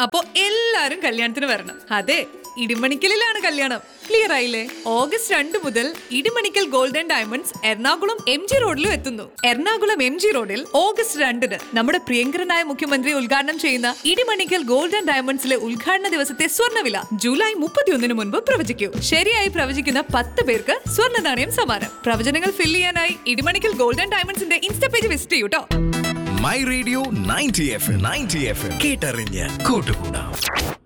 അപ്പോ എല്ലാരും കല്യാണത്തിന് വരണം അതെ ഇടിമണിക്കലിലാണ് കല്യാണം ക്ലിയർ ആയില്ലേ ഓഗസ്റ്റ് രണ്ട് മുതൽ Idimannickal golden diamonds Ernakulam M G റോഡിലും എത്തുന്നു എറണാകുളം എം ജി റോഡിൽ ഓഗസ്റ്റ് രണ്ടിന് നമ്മുടെ പ്രിയങ്കരനായ മുഖ്യമന്ത്രി ഉദ്ഘാടനം ചെയ്യുന്ന ഇടിമണിക്കൽ ഗോൾഡൻ ഡയമണ്ട്സിലെ ഉദ്ഘാടന ദിവസത്തെ സ്വർണ്ണവില ജൂലൈ മുപ്പത്തിയൊന്നിന് മുൻപ് പ്രവചിക്കൂ ശരിയായി പ്രവചിക്കുന്ന പത്ത് പേർക്ക് സ്വർണ്ണ നാണയം സമ്മാനം പ്രവചനങ്ങൾ ഫിൽ ചെയ്യാനായി ഇടിമണിക്കൽ ഗോൾഡൻ ഡയമണ്ട്സിന്റെ ഇൻസ്റ്റാ പേജ് വിസിറ്റ് ചെയ്യൂ ട്ടോ my radio ninety F ninety F കേട്ടറിഞ്ഞ് കൂട്ടുകൂടാം